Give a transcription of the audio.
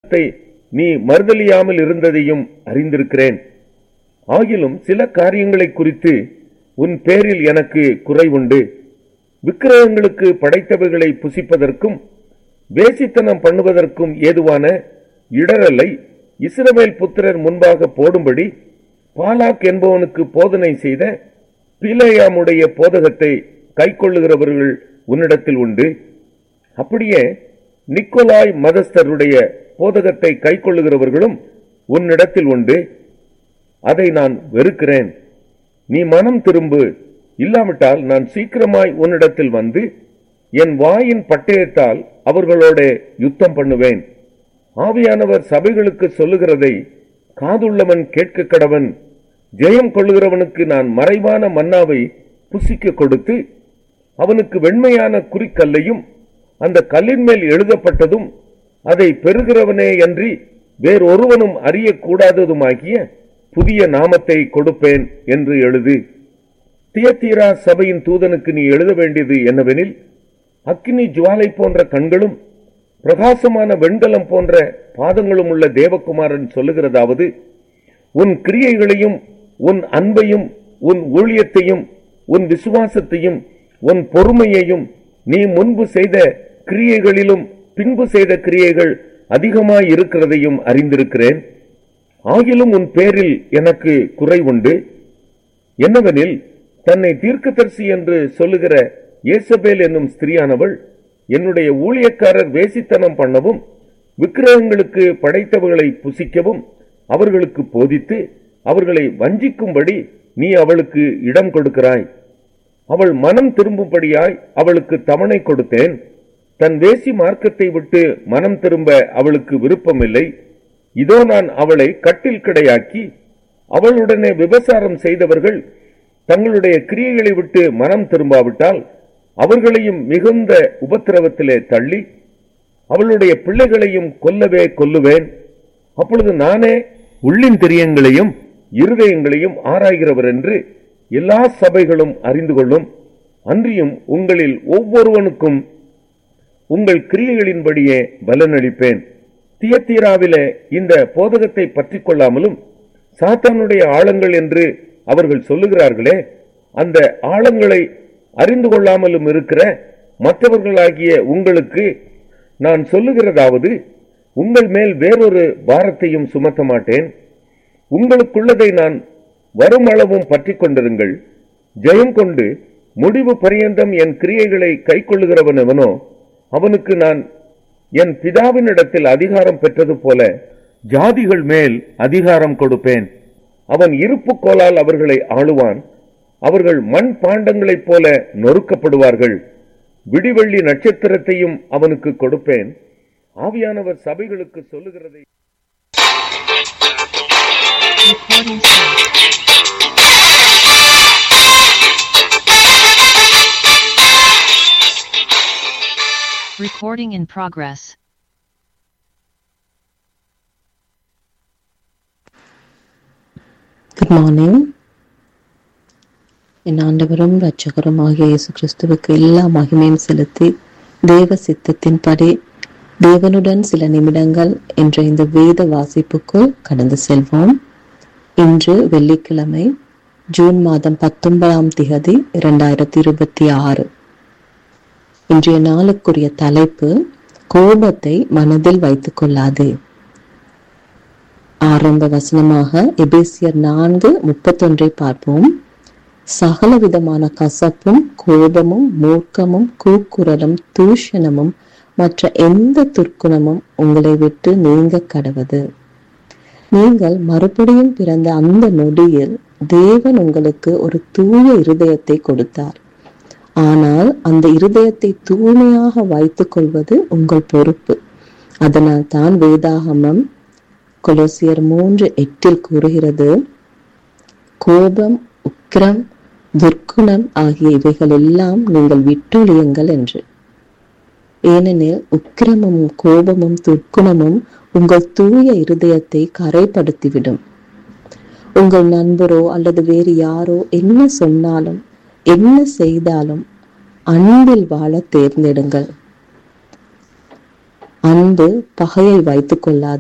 போதகத்தை நீ மறுதலியாமல் இருந்ததையும் அறிந்திருக்கிறேன் ஆகிலும் சில காரியங்களை குறித்து உன் பேரில் எனக்கு குறைவுண்டு விக்கிரகங்களுக்கு படைத்தவைகளை புசிப்பதற்கும் வேசித்தனம் பண்ணுவதற்கும் ஏதுவான இடரலை இஸ்ரவேல் புத்திரர் முன்பாக போடும்படி பாலாக் என்பவனுக்கு போதனை செய்த பிலேயாமுடைய போதகத்தை கைக்கொள்ளுகிறவர்கள் உன்னிடத்தில் உண்டு அப்படியே நிக்கோலாய் மதஸ்தருடைய போதகத்தை கைக்கொள்ளுகிறவர்களும் உன்னிடத்தில் உண்டு அதை நான் வெறுக்கிறேன் நீ மனம் திரும்பு இல்லாவிட்டால் நான் சீக்கிரமாய் உன்னிடத்தில் வந்து என் வாயின் பட்டயத்தால் அவர்களோட யுத்தம் பண்ணுவேன் ஆவியானவர் சபைகளுக்கு சொல்லுகிறதை காதுள்ளவன் கேட்க கடவன் ஜெயம் கொள்ளுகிறவனுக்கு நான் மறைவான மன்னாவை புசிக்க கொடுத்து அவனுக்கு வெண்மையான குறிக்கல்லையும் அந்த கல்லின் மேல் எழுதப்பட்டதும் அதை பெறுகிறவனே அன்றி வேறொருவனும் அறியக்கூடாததுமாகிய புதிய நாமத்தை கொடுப்பேன் என்று எழுது தியத்தீரா சபையின் தூதனுக்கு நீ எழுத வேண்டியது என்னவெனில் அக்கினி ஜுவாலை போன்ற கண்களும் பிரகாசமான வெண்கலம் போன்ற பாதங்களும் உள்ள தேவகுமாரன் சொல்லுகிறதாவது உன் கிரியைகளையும் உன் அன்பையும் உன் ஊழியத்தையும் உன் விசுவாசத்தையும் உன் பொறுமையையும் நீ முன்பு செய்த கிரியைகளிலும் பின்பு செய்த கிரியைகள் அதிகமாய் இருக்கிறதையும் அறிந்திருக்கிறேன் ஆகிலும் உன் பேரில் எனக்கு குறைவுண்டு என்னவெனில் தன்னை தீர்க்கதரிசி என்று சொல்லுகிற ஏசபேல் என்னும் ஸ்திரியானவள் என்னுடைய ஊழியக்காரர் வேசித்தனம் பண்ணவும் விக்கிரகங்களுக்கு படைத்தவர்களை புசிக்கவும் அவர்களுக்கு போதித்து அவர்களை வஞ்சிக்கும்படி நீ அவளுக்கு இடம் கொடுக்கிறாய் அவள் மனம் திரும்பும்படியாய் அவளுக்கு தவணை கொடுத்தேன் தன் வேசி மார்க்கத்தை விட்டு மனம் திரும்ப அவளுக்கு விருப்பமில்லை இதோ நான் அவளை கட்டில் கிடையாக்கி அவளுடனே விபசாரம் செய்தவர்கள் தங்களுடைய கிரியைகளை விட்டு மனம் திரும்பாவிட்டால் அவர்களையும் மிகுந்த உபத்திரவத்திலே தள்ளி அவளுடைய பிள்ளைகளையும் கொல்லவே கொல்லுவேன் அப்பொழுது நானே உள்ளின் திரியங்களையும் இருதயங்களையும் ஆராய்கிறவர் என்று எல்லா சபைகளும் அறிந்து கொள்ளும் அன்றியும் உங்களில் ஒவ்வொருவனுக்கும் உங்கள் கிரியைகளின்படியே பலனளிப்பேன் தியத்தீராவிலே இந்த போதகத்தை பற்றிக் கொள்ளாமலும் சாத்தானுடைய ஆழங்கள் என்று அவர்கள் சொல்லுகிறார்களே அந்த ஆழங்களை அறிந்து கொள்ளாமலும் இருக்கிற மற்றவர்களாகிய உங்களுக்கு நான் சொல்லுகிறதாவது உங்கள் மேல் வேறொரு பாரத்தையும் சுமத்த மாட்டேன் உங்களுக்குள்ளதை நான் வரும் அளவும் பற்றிக் கொண்டிருங்கள் ஜெயம் கொண்டு முடிவு பரியந்தம் என் கிரியைகளை கைக்கொள்ளுகிறவன் எவனோ அவனுக்கு நான் என் பிதாவினிடத்தில் அதிகாரம் பெற்றது போல ஜாதிகள் மேல் அதிகாரம் கொடுப்பேன் அவன் இருப்பு கோலால் அவர்களை ஆளுவான் அவர்கள் மண் பாண்டங்களைப் போல நொறுக்கப்படுவார்கள் விடிவெள்ளி நட்சத்திரத்தையும் அவனுக்கு கொடுப்பேன் ஆவியானவர் சபைகளுக்கு சொல்லுகிறதை Recording stopped. Recording in progress. Good morning என் ஆண்டவரும் இரட்சகரும் ஆகிய இயேசு கிறிஸ்துவுக்கு எல்லா மகிமையும் செலுத்தி தேவ சித்தத்தின்படி தேவனுடன் சில நிமிடங்கள் என்ற இந்த வேத வாசிப்புக்குள் கடந்து செல்வோம் இன்று வெள்ளிக்கிழமை ஜூன் மாதம் பத்தொன்பதாம் திகதி இரண்டாயிரத்தி இருபத்தி ஆறு இன்றைய நாளுக்குரிய தலைப்பு கோபத்தை மனதில் வைத்துக் கொள்ளாதே ஆரம்ப வசனமாக எபேசியர் நான்கு முப்பத்தொன்றை பார்ப்போம் சகல விதமான கசப்பும் கோபமும் மூர்க்கமும் கூக்குரலும் தூஷணமும் மற்ற எந்த துர்க்குணமும் உங்களை விட்டு நீங்க கடவது நீங்கள் மறுபடியும் பிறந்த அந்த நொடியில் தேவன் உங்களுக்கு ஒரு தூய இருதயத்தை கொடுத்தார் ஆனால் அந்த இருதயத்தை தூய்மையாக வைத்துக் கொள்வது உங்கள் பொறுப்பு அதனால் தான் வேதாகமம் கொலோசியர் மூன்று எட்டில் கூறுகிறது கோபம் உக்கிரம் துர்க்குணம் ஆகிய இவைகள் எல்லாம் நீங்கள் விட்டொழியுங்கள் என்று ஏனெனில் உக்கிரமும் கோபமும் துர்க்குணமும் உங்கள் தூய இருதயத்தை கரைப்படுத்திவிடும் உங்கள் நண்பரோ அல்லது வேறு யாரோ என்ன சொன்னாலும் என்ன செய்தாலும் அன்பில் வாழ தேர்ந்தெடுங்கள் அன்பு பகையை வைத்துக் கொள்ளாது